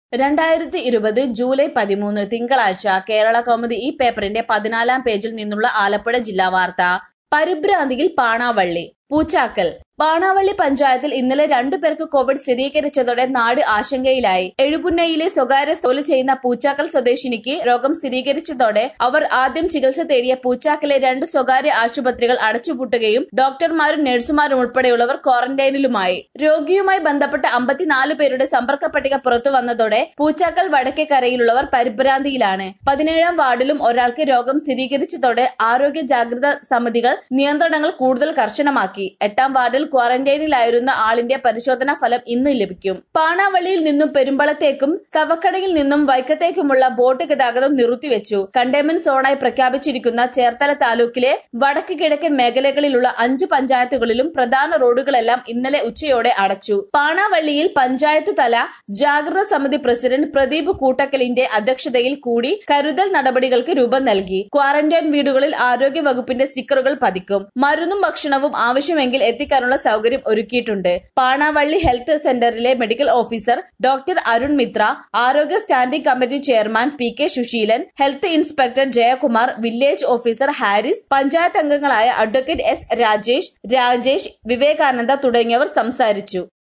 രണ്ടായിരത്തി ഇരുപത് ജൂലൈ പതിമൂന്ന് തിങ്കളാഴ്ച കേരള കൗമുദി ഈ പേപ്പറിന്റെ പതിനാലാം പേജിൽ നിന്നുള്ള ആലപ്പുഴ ജില്ലാ വാർത്ത പരിഭ്രാന്തിയിൽ പാണാവള്ളി പൂച്ചാക്കൽ പാണാവള്ളി പഞ്ചായത്തിൽ ഇന്നലെ രണ്ടു പേർക്ക് കോവിഡ് സ്ഥിരീകരിച്ചതോടെ നാട് ആശങ്കയിലായി എഴുപുന്നയിലെ സ്വകാര്യ തൊഴിൽ ചെയ്യുന്ന പൂച്ചാക്കൽ സ്വദേശിനിക്ക് രോഗം സ്ഥിരീകരിച്ചതോടെ അവർ ആദ്യം ചികിത്സ തേടിയ പൂച്ചാക്കലെ രണ്ട് സ്വകാര്യ ആശുപത്രികൾ അടച്ചുപൂട്ടുകയും ഡോക്ടർമാരും നഴ്സുമാരും ഉൾപ്പെടെയുള്ളവർ ക്വാറന്റൈനിലുമായി രോഗിയുമായി ബന്ധപ്പെട്ട അമ്പത്തിനാല് പേരുടെ സമ്പർക്ക പട്ടിക പുറത്തു വന്നതോടെ പൂച്ചാക്കൽ വടക്കേക്കരയിലുള്ളവർ പരിഭ്രാന്തിയിലാണ് പതിനേഴാം വാർഡിലും ഒരാൾക്ക് രോഗം സ്ഥിരീകരിച്ചതോടെ ആരോഗ്യ ജാഗ്രതാ സമിതികൾ നിയന്ത്രണങ്ങൾ കൂടുതൽ കർശനമാക്കി എട്ടാം വാർഡിൽ ക്വാറന്റൈനിലായിരുന്ന ആളിന്റെ പരിശോധനാ ഫലം ഇന്ന് ലഭിക്കും പാണാവള്ളിയിൽ നിന്നും പെരുമ്പളത്തേക്കും കവക്കടയിൽ നിന്നും വൈക്കത്തേക്കുമുള്ള ബോട്ട് ഗതാഗതം നിർത്തിവെച്ചു കണ്ടെയ്ൻമെന്റ് സോണായി പ്രഖ്യാപിച്ചിരിക്കുന്ന ചേർത്തല താലൂക്കിലെ വടക്ക് കിഴക്കൻ മേഖലകളിലുള്ള അഞ്ചു പഞ്ചായത്തുകളിലും പ്രധാന റോഡുകളെല്ലാം ഇന്നലെ ഉച്ചയോടെ അടച്ചു പാണാവള്ളിയിൽ പഞ്ചായത്ത് തല ജാഗ്രതാ സമിതി പ്രസിഡന്റ് പ്രദീപ് കൂട്ടക്കലിന്റെ അധ്യക്ഷതയിൽ കൂടി കരുതൽ നടപടികൾക്ക് രൂപം നൽകി ക്വാറന്റൈൻ വീടുകളിൽ ആരോഗ്യ വകുപ്പിന്റെ സ്റ്റിക്കറുകൾ പതിക്കും മരുന്നും ഭക്ഷണവും ആവശ്യമെങ്കിൽ എത്തിക്കാനുള്ള സൗകര്യം ഒരുക്കിയിട്ടുണ്ട് പാണാവള്ളി ഹെൽത്ത് സെന്ററിലെ medical officer doctor Arun Mitra ആരോഗ്യ standing committee chairman P K Susheelan health inspector Jayakumar village officer Haris panchayat അംഗങ്ങളായ അഡ്വക്കേറ്റ് എസ് രാജേഷ് രാജേഷ് വിവേകാനന്ദ തുടങ്ങിയവർ സംസാരിച്ചു